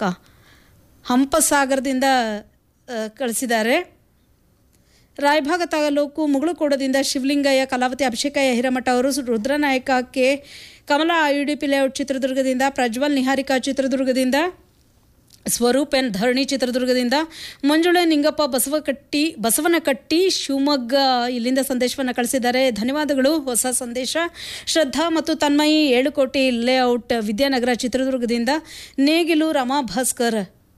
ಕ ಹಂಪಸಾಗರದಿಂದ ಆ, ಕಳಿಸಿದ್ದಾರೆ ರಾಯಭಾಗ ತಾಲೂಕು ಮುಗುಳುಕೋಡದಿಂದ ಶಿವಲಿಂಗಯ್ಯ ಕಲಾವತಿ ಅಭಿಷೇಕಯ್ಯ ಹಿರಮಠ ಅವರು Rudranayaka K Kamala U D P layout ಚಿತ್ರದುರ್ಗದಿಂದ ಪ್ರಜ್ವಲ್ ನಿಹಾರಿಕಾ ಚಿತ್ರದುರ್ಗದಿಂದ ಸ್ವರೂಪ್ ಎನ್ ಧರಣಿ ಚಿತ್ರದುರ್ಗದಿಂದ ಮಂಜುಳೆ ನಿಂಗಪ್ಪ ಬಸವಕಟ್ಟಿ ಬಸವನಕಟ್ಟಿ ಶಿವಮೊಗ್ಗ ಇಲ್ಲಿಂದ ಸಂದೇಶವನ್ನು ಕಳಿಸಿದ್ದಾರೆ ಧನ್ಯವಾದಗಳು ಹೊಸ ಸಂದೇಶ ಶ್ರದ್ಧಾ ಮತ್ತು ತನ್ಮಯಿ ಏಳುಕೋಟಿ ಲೇಔಟ್ ವಿದ್ಯಾನಗರ ಚಿತ್ರದುರ್ಗದಿಂದ ನೇಗಿಲು ರಮಾ ಭಾಸ್ಕರ್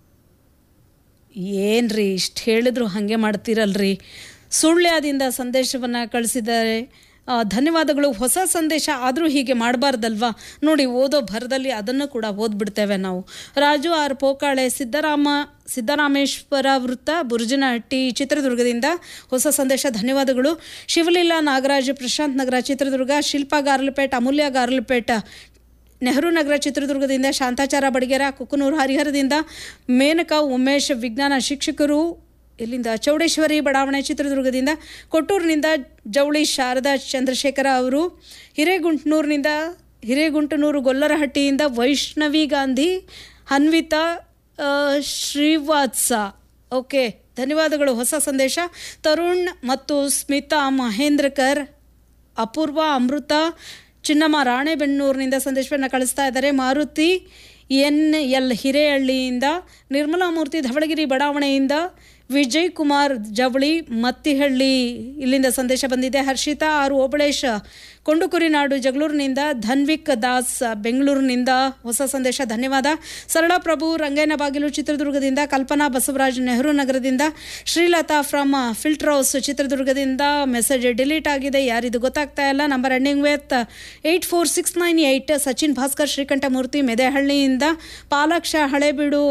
ಏನ್ರಿ ಇಷ್ಟು ಹೇಳಿದ್ರು ಹಾಗೆ ಮಾಡ್ತೀರಲ್ರಿ ಸುಳ್ಳ್ಯದಿಂದ ಸಂದೇಶವನ್ನು ಕಳಿಸಿದ್ದಾರೆ ಆ, ಧನ್ಯವಾದಗಳು ಹೊಸ ಸಂದೇಶ ಆದರೂ ಹೀಗೆ ಮಾಡಬಾರ್ದಲ್ವಾ ನೋಡಿ ಓದೋ ಭರದಲ್ಲಿ ಅದನ್ನು ಕೂಡ ಓದ್ಬಿಡ್ತೇವೆ ನಾವು ರಾಜು ಆರ್ ಪೋಕಾಳೆ ಸಿದ್ದರಾಮ ಸಿದ್ದರಾಮೇಶ್ವರ ವೃತ್ತ ಬುರ್ಜನಹಟ್ಟಿ ಚಿತ್ರದುರ್ಗದಿಂದ ಹೊಸ ಸಂದೇಶ ಧನ್ಯವಾದಗಳು ಶಿವಲೀಲಾ ನಾಗರಾಜ್ ಪ್ರಶಾಂತ್ ನಗರ ಚಿತ್ರದುರ್ಗ ಶಿಲ್ಪಾ ಗಾರ್ಲಪೇಟ್ ಅಮೂಲ್ಯ ಗಾರ್ಲಪೇಟ ನೆಹರು ನಗರ ಚಿತ್ರದುರ್ಗದಿಂದ ಶಾಂತಾಚಾರ ಬಡಿಗೆರ ಕುಕನೂರು ಹರಿಹರದಿಂದ ಮೇನಕಾ ಉಮೇಶ್ ವಿಜ್ಞಾನ ಶಿಕ್ಷಕರು ಇಲ್ಲಿಂದ ಚೌಡೇಶ್ವರಿ ಬಡಾವಣೆ ಚಿತ್ರದುರ್ಗದಿಂದ ಕೊಟ್ಟೂರಿನಿಂದ ಜವಳಿ ಶಾರದಾ ಚಂದ್ರಶೇಖರ ಅವರು ಹಿರೇಗುಂಟ್ನೂರಿನಿಂದ ಹಿರೇಗುಂಟನೂರು ಗೊಲ್ಲರಹಟ್ಟಿಯಿಂದ ವೈಷ್ಣವಿ ಗಾಂಧಿ ಹನ್ವಿತಾ ಆ, ಶ್ರೀವಾತ್ಸ ಓಕೆ ಧನ್ಯವಾದಗಳು ಹೊಸ ಸಂದೇಶ ತರುಣ್ ಮತ್ತು ಸ್ಮಿತಾ ಮಹೇಂದ್ರಕರ್ ಅಪೂರ್ವ ಅಮೃತ ಚಿನ್ನಮ್ಮ ರಾಣೆಬೆನ್ನೂರಿನಿಂದ ಸಂದೇಶವನ್ನು ಕಳಿಸ್ತಾ ಇದ್ದಾರೆ ಮಾರುತಿ ಎನ್ ಎಲ್ ಹಿರೇಹಳ್ಳಿಯಿಂದ ನಿರ್ಮಲಾ ಮೂರ್ತಿ ಧವಳಗಿರಿ ಬಡಾವಣೆಯಿಂದ ವಿಜಯ್ ಕುಮಾರ್ ಜವಳಿ ಮತ್ತಿಹಳ್ಳಿ ಇಲ್ಲಿಂದ ಸಂದೇಶ ಬಂದಿದೆ ಹರ್ಷಿತಾ ಆರ್ ಓಬಳೇಶ್ ಕೊಂಡುಕುರಿನಾಡು ಜಗಳೂರಿನಿಂದ ಧನ್ವಿಕ್ ದಾಸ್ ಬೆಂಗಳೂರಿನಿಂದ ಹೊಸ ಸಂದೇಶ ಧನ್ಯವಾದ ಸರಳ ಪ್ರಭು ರಂಗಯ್ಯನ ಬಾಗಿಲು ಚಿತ್ರದುರ್ಗದಿಂದ ಕಲ್ಪನಾ ಬಸವರಾಜ್ ನೆಹರು ನಗರದಿಂದ ಶ್ರೀಲತಾ ಫ್ರಮ್ ಫಿಲ್ಟರ್ ಹೌಸ್ ಚಿತ್ರದುರ್ಗದಿಂದ ಮೆಸೇಜ್ ಡಿಲೀಟ್ ಆಗಿದೆ ಯಾರಿದು ಗೊತ್ತಾಗ್ತಾ ಇಲ್ಲ number ending with eight four six nine eight Sachin Bhaskar Srikanthamurthy ಮೆದೆಹಳ್ಳಿಯಿಂದ ಪಾಲಾಕ್ಷ ಹಳೇಬೀಡು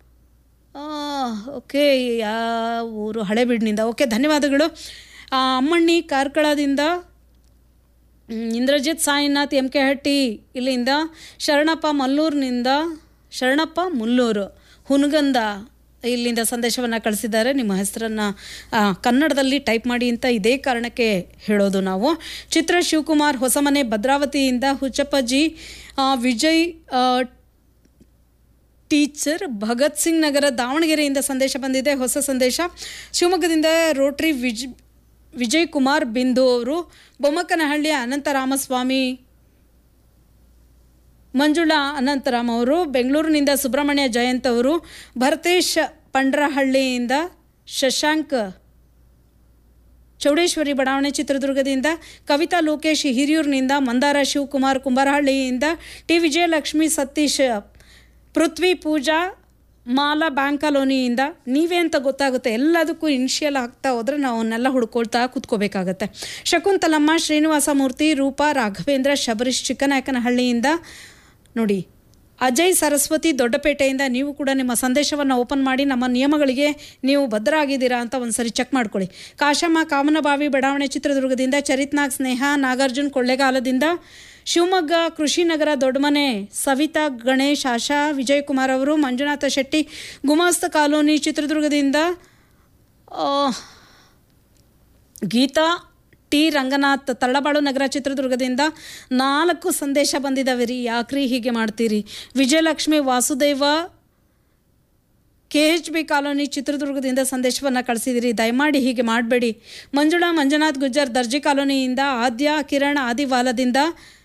ಓಕೆ ಯಾವ ಊರು ಹಳೇಬೀಡಿನಿಂದ ಓಕೆ ಧನ್ಯವಾದಗಳು ಆ, ಅಮ್ಮಣ್ಣಿ ಕಾರ್ಕಳದಿಂದ ಹ್ಮ್, ಇಂದ್ರಜಿತ್ ಸಾಯಿನಾಥ್ ಎಂ ಕೆ ಹಟ್ಟಿ ಇಲ್ಲಿಂದ ಶರಣಪ್ಪ ಮಲ್ಲೂರಿನಿಂದ ಶರಣಪ್ಪ ಮುಲ್ಲೂರು ಹುನಗಂದ ಇಲ್ಲಿಂದ ಸಂದೇಶವನ್ನು ಕಳಿಸಿದ್ದಾರೆ ನಿಮ್ಮ ಹೆಸರನ್ನು ಕನ್ನಡದಲ್ಲಿ ಟೈಪ್ ಮಾಡಿ ಅಂತ ಇದೇ ಕಾರಣಕ್ಕೆ ಹೇಳೋದು ನಾವು ಚಿತ್ರ ಶಿವಕುಮಾರ್ ಹೊಸಮನೆ ಭದ್ರಾವತಿಯಿಂದ ಹುಚ್ಚಪ್ಪಜ್ಜಿ ಆ, ವಿಜಯ್ ಆ, ಟೀಚರ್ ಭಗತ್ ಸಿಂಗ್ ನಗರ ದಾವಣಗೆರೆಯಿಂದ ಸಂದೇಶ ಬಂದಿದೆ ಹೊಸ ಸಂದೇಶ ಶಿವಮೊಗ್ಗದಿಂದ ರೋಟ್ರಿ ವಿಜ್ ವಿಜಯ್ ಕುಮಾರ್ ಬಿಂದು ಅವರು ಬೊಮ್ಮಕ್ಕನಹಳ್ಳಿಯ ಅನಂತರಾಮಸ್ವಾಮಿ ಮಂಜುಳಾ ಅನಂತರಾಮ್ ಅವರು ಬೆಂಗಳೂರಿನಿಂದ ಸುಬ್ರಹ್ಮಣ್ಯ ಜಯಂತ್ ಅವರು ಭರತೇಶ್ ಪಂಡ್ರಹಳ್ಳಿಯಿಂದ ಶಶಾಂಕ್ ಚೌಡೇಶ್ವರಿ ಬಡಾವಣೆ ಚಿತ್ರದುರ್ಗದಿಂದ ಕವಿತಾ ಲೋಕೇಶ್ ಹಿರಿಯೂರಿನಿಂದ ಮಂದಾರ ಶಿವಕುಮಾರ್ ಕುಂಬಾರಹಳ್ಳಿಯಿಂದ ಟಿ ವಿಜಯಲಕ್ಷ್ಮಿ ಸತೀಶ್ ಪೃಥ್ವಿ ಪೂಜಾ ಮಾಲಾ ಬ್ಯಾಂಕ್ ಕಾಲೋನಿಯಿಂದ ನೀವೇ ಅಂತ ಗೊತ್ತಾಗುತ್ತೆ ಎಲ್ಲದಕ್ಕೂ ಇನಿಷಿಯಲ್ ಆಗ್ತಾ ಹೋದ್ರೆ ನಾವು ಅವನ್ನೆಲ್ಲ ಹುಡ್ಕೊಳ್ತಾ ಕೂತ್ಕೋಬೇಕಾಗತ್ತೆ ಶಕುಂತಲಮ್ಮ ಶ್ರೀನಿವಾಸ ಮೂರ್ತಿ ರೂಪಾ ರಾಘವೇಂದ್ರ ಶಬರೀಶ್ ಚಿಕ್ಕನಾಯಕನಹಳ್ಳಿಯಿಂದ ನೋಡಿ ಅಜಯ್ ಸರಸ್ವತಿ ದೊಡ್ಡಪೇಟೆಯಿಂದ ನೀವು ಕೂಡ ನಿಮ್ಮ ಸಂದೇಶವನ್ನು ಓಪನ್ ಮಾಡಿ ನಮ್ಮ ನಿಯಮಗಳಿಗೆ ನೀವು ಬದ್ಧರಾಗಿದ್ದೀರಾ ಅಂತ ಒಂದ್ಸರಿ ಚೆಕ್ ಮಾಡ್ಕೊಳ್ಳಿ ಕಾಶಮ್ಮ ಕಾಮನಬಾವಿ ಬಡಾವಣೆ ಚಿತ್ರದುರ್ಗದಿಂದ ಚರಿತ್ನಾಗ್ ಸ್ನೇಹ ನಾಗಾರ್ಜುನ್ ಕೊಳ್ಳೆಗಾಲದಿಂದ ಶಿವಮೊಗ್ಗ ಕೃಷಿನಗರ ದೊಡ್ಡಮನೆ ಸವಿತಾ ಗಣೇಶ್ ಆಶಾ ವಿಜಯಕುಮಾರ್ ಅವರು ಮಂಜುನಾಥ ಶೆಟ್ಟಿ ಗುಮಾಸ್ತ ಕಾಲೋನಿ ಚಿತ್ರದುರ್ಗದಿಂದ ಆ, ಗೀತಾ ಟಿ ರಂಗನಾಥ್ ತಳ್ಳಬಾಳು ನಗರ ಚಿತ್ರದುರ್ಗದಿಂದ ನಾಲ್ಕು ಸಂದೇಶ ಬಂದಿದ್ದಾವೆ ರೀ ಯಾಕ್ರಿ ಹೀಗೆ ಮಾಡ್ತೀರಿ Vijayalakshmi Vasudeva K H B colony ಚಿತ್ರದುರ್ಗದಿಂದ ಸಂದೇಶವನ್ನು ಕಳಿಸಿದಿರಿ ದಯಮಾಡಿ ಹೀಗೆ ಮಾಡಬೇಡಿ ಮಂಜುಳಾ ಮಂಜುನಾಥ್ ಗುಜ್ಜರ್ ದರ್ಜಿ ಕಾಲೋನಿಯಿಂದ ಆದ್ಯ ಕಿರಣ್ ಆದಿವಾಲದಿಂದ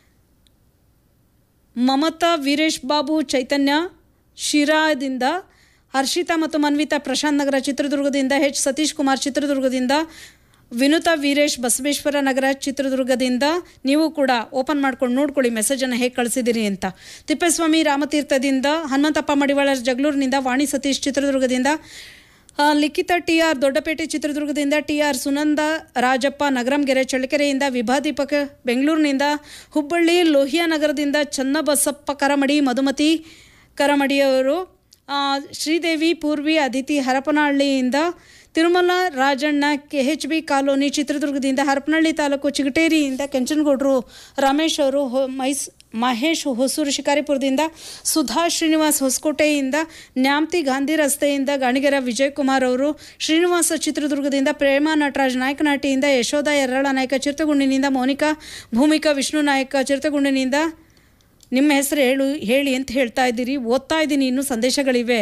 ಮಮತಾ ವೀರೇಶ್ ಬಾಬು ಚೈತನ್ಯ ಶಿರಾದಿಂದ ಹರ್ಷಿತಾ ಮತ್ತು ಮನ್ವಿತಾ ಪ್ರಶಾಂತ್ ನಗರ ಚಿತ್ರದುರ್ಗದಿಂದ ಎಚ್ ಸತೀಶ್ ಕುಮಾರ್ ಚಿತ್ರದುರ್ಗದಿಂದ ವಿನುತಾ ವೀರೇಶ್ ಬಸವೇಶ್ವರ ನಗರ ಚಿತ್ರದುರ್ಗದಿಂದ ನೀವು ಕೂಡ ಓಪನ್ ಮಾಡ್ಕೊಂಡು ನೋಡ್ಕೊಳ್ಳಿ ಮೆಸೇಜನ್ನು ಹೇಗೆ ಕಳಿಸಿದಿರಿ ಅಂತ ತಿಪ್ಪೇಸ್ವಾಮಿ ರಾಮತೀರ್ಥದಿಂದ ಹನುಮಂತಪ್ಪ ಮಡಿವಾಳರ್ ಜಗಳೂರಿನಿಂದ ವಾಣಿ ಸತೀಶ್ ಚಿತ್ರದುರ್ಗದಿಂದ ಆ, ಲಿಖಿತ ಟಿ ಆರ್ ದೊಡ್ಡಪೇಟೆ ಚಿತ್ರದುರ್ಗದಿಂದ ಟಿ ಆರ್ ಸುನಂದ ರಾಜಪ್ಪ ನಗರಂಗೆರೆ ಚಳ್ಳಕೆರೆಯಿಂದ ವಿಭಾದೀಪಕ ಬೆಂಗಳೂರಿನಿಂದ ಹುಬ್ಬಳ್ಳಿ ಲೋಹಿಯಾ ನಗರದಿಂದ ಚನ್ನಬಸಪ್ಪ ಕರಮಡಿ ಮಧುಮತಿ ಕರಮಡಿಯವರು ಆ, ಶ್ರೀದೇವಿ ಪೂರ್ವಿ ಅದಿತಿ ಹರಪನಹಳ್ಳಿಯಿಂದ Tirumala Rajanna K H B colony ಚಿತ್ರದುರ್ಗದಿಂದ ಹರಪನಹಳ್ಳಿ ತಾಲೂಕು ಚಿಗಟೇರಿಯಿಂದ ಕೆಂಚನಗೌಡರು ರಮೇಶ್ ಅವರು ಹೊ ಮೈಸ್ ಮಹೇಶ್ ಹೊಸೂರು ಶಿಕಾರಿಪುರದಿಂದ ಸುಧಾ ಶ್ರೀನಿವಾಸ್ ಹೊಸಕೋಟೆಯಿಂದ ನ್ಯಾಮ್ತಿ ಗಾಂಧಿ ರಸ್ತೆಯಿಂದ ಗಾಣಿಗೆರ ವಿಜಯಕುಮಾರ್ ಅವರು ಶ್ರೀನಿವಾಸ ಚಿತ್ರದುರ್ಗದಿಂದ ಪ್ರೇಮ ನಟರಾಜ್ ನಾಯಕನಹಟ್ಟಿಯಿಂದ ಯಶೋಧ ಯರ್ರಳ ನಾಯಕ ಚಿರತಗುಂಡಿನಿಂದ ಮೋನಿಕಾ ಭೂಮಿಕಾ ವಿಷ್ಣು ನಾಯಕ ಚಿರತಗುಂಡಿನಿಂದ ನಿಮ್ಮ ಹೆಸರು ಹೇಳು ಹೇಳಿ ಅಂತ ಹೇಳ್ತಾ ಇದ್ದೀರಿ ಓದ್ತಾ ಇದ್ದೀನಿ ಇನ್ನೂ ಸಂದೇಶಗಳಿವೆ